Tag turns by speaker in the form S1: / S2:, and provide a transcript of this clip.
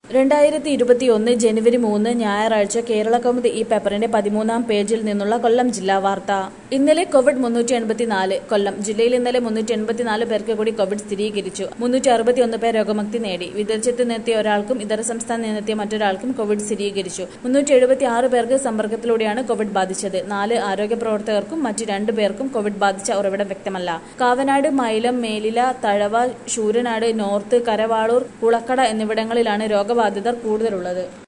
S1: രണ്ടായിരത്തി ഇരുപത്തിയൊന്ന് ജനുവരി മൂന്ന് ഞായറാഴ്ച കേരള കൗമുദി ഈ പേപ്പറിന്റെ പതിമൂന്നാം പേജിൽ നിന്നുള്ള കൊല്ലം ജില്ലാ വാർത്ത ഇന്നലെ കോവിഡ് മുന്നൂറ്റി എൺപത്തിനാല് കൊല്ലം ജില്ലയിൽ ഇന്നലെ മുന്നൂറ്റി എൺപത്തിനാല് പേർക്ക് കൂടി കോവിഡ് സ്ഥിരീകരിച്ചു മുന്നൂറ്റി അറുപത്തിയൊന്ന് പേർ രോഗമുക്തി നേടി വിദേശത്ത് നിന്നെത്തിയ ഒരാൾക്കും ഇതര സംസ്ഥാനത്ത് നിന്നെത്തിയ മറ്റൊരാൾക്കും കോവിഡ് സ്ഥിരീകരിച്ചു മുന്നൂറ്റി എഴുപത്തി ആറ് പേർക്ക് സമ്പർക്കത്തിലൂടെയാണ് കോവിഡ് ബാധിച്ചത് നാല് ആരോഗ്യ പ്രവർത്തകർക്കും മറ്റ് രണ്ടു പേർക്കും കോവിഡ് ബാധിച്ച ഉറവിടം വ്യക്തമല്ല കാവനാട് മൈലം മേലില തഴവ ശൂരനാട് നോർത്ത് കരവാളൂർ കുളക്കട എന്നിവിടങ്ങളിലാണ് രോഗബാധിതർ കൂടുതലുള്ളത്